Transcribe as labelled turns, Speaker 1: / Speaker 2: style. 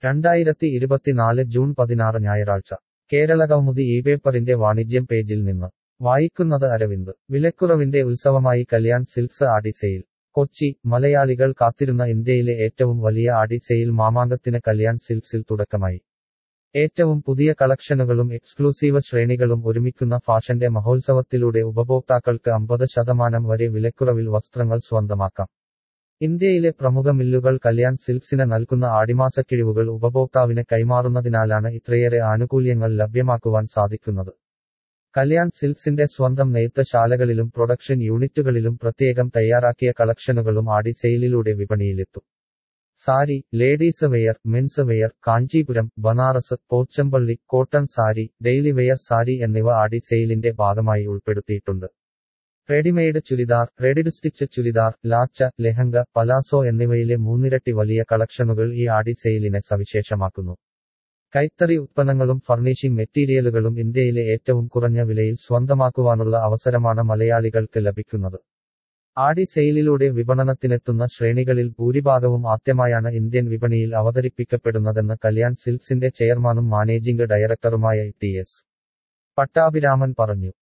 Speaker 1: രണ്ടായിരത്തി ഇരുപത്തിനാല് ജൂൺ പതിനാറ് ഞായറാഴ്ച കേരളകൗമുദി ഈ പേപ്പറിന്റെ വാണിജ്യം പേജിൽ നിന്ന് വായിക്കുന്നത് അരവിന്ദ് വിലക്കുറവിന്റെ ഉത്സവമായി കല്യാൺ സിൽക്സ് ആടി സെയിൽ കൊച്ചി മലയാളികൾ കാത്തിരുന്ന ഇന്ത്യയിലെ ഏറ്റവും വലിയ ആടി സെയിൽ മാമാങ്കത്തിന് കല്യാൺ സിൽക്സിൽ തുടക്കമായി ഏറ്റവും പുതിയ കളക്ഷനുകളും എക്സ്ക്ലൂസീവ് ശ്രേണികളും ഒരുമിക്കുന്ന ഫാഷന്റെ മഹോത്സവത്തിലൂടെ ഉപഭോക്താക്കൾക്ക് അമ്പത് ശതമാനം വരെ വിലക്കുറവിൽ വസ്ത്രങ്ങൾ സ്വന്തമാക്കാം ഇന്ത്യയിലെ പ്രമുഖ മില്ലുകൾ കല്യാൺ സിൽക്സിന് നൽകുന്ന ആടിമാസക്കിഴിവുകൾ ഉപഭോക്താവിന് കൈമാറുന്നതിനാലാണ് ഇത്രയേറെ ആനുകൂല്യങ്ങൾ ലഭ്യമാക്കുവാൻ സാധിക്കുന്നത് കല്യാൺ സിൽക്സിന്റെ സ്വന്തം നെയ്ത്ത് ശാലകളിലും പ്രൊഡക്ഷൻ യൂണിറ്റുകളിലും പ്രത്യേകം തയ്യാറാക്കിയ കളക്ഷനുകളും ആടി സെയിലിലൂടെ വിപണിയിലെത്തും sari ladies wear men's wear Kanchipuram Banaras Pochampally cotton sari daily wear sari എന്നിവ ആടി സെയിലിന്റെ ഭാഗമായി ഉൾപ്പെടുത്തിയിട്ടുണ്ട് readymade churidar readied stitch churidar lacha lehenga palazzo എന്നിവയിലെ മൂന്നിരട്ടി വലിയ കളക്ഷനുകൾ ഈ ആടി സെയിലിനെ സവിശേഷമാക്കുന്നു കൈത്തറി ഉത്പന്നങ്ങളും ഫർണിഷിംഗ് മെറ്റീരിയലുകളും ഇന്ത്യയിലെ ഏറ്റവും കുറഞ്ഞ വിലയിൽ സ്വന്തമാക്കുവാനുള്ള അവസരമാണ് മലയാളികൾക്ക് ലഭിക്കുന്നത് ആടി സെയിലിലൂടെ വിപണനത്തിനെത്തുന്ന ശ്രേണികളിൽ ഭൂരിഭാഗവും ആദ്യമായാണ് ഇന്ത്യൻ വിപണിയിൽ അവതരിപ്പിക്കപ്പെടുന്നതെന്ന് കല്യാൺ സിൽക്സിന്റെ ചെയർമാനും മാനേജിംഗ് ഡയറക്ടറുമായ ടി എസ് പട്ടാഭിരാമൻ പറഞ്ഞു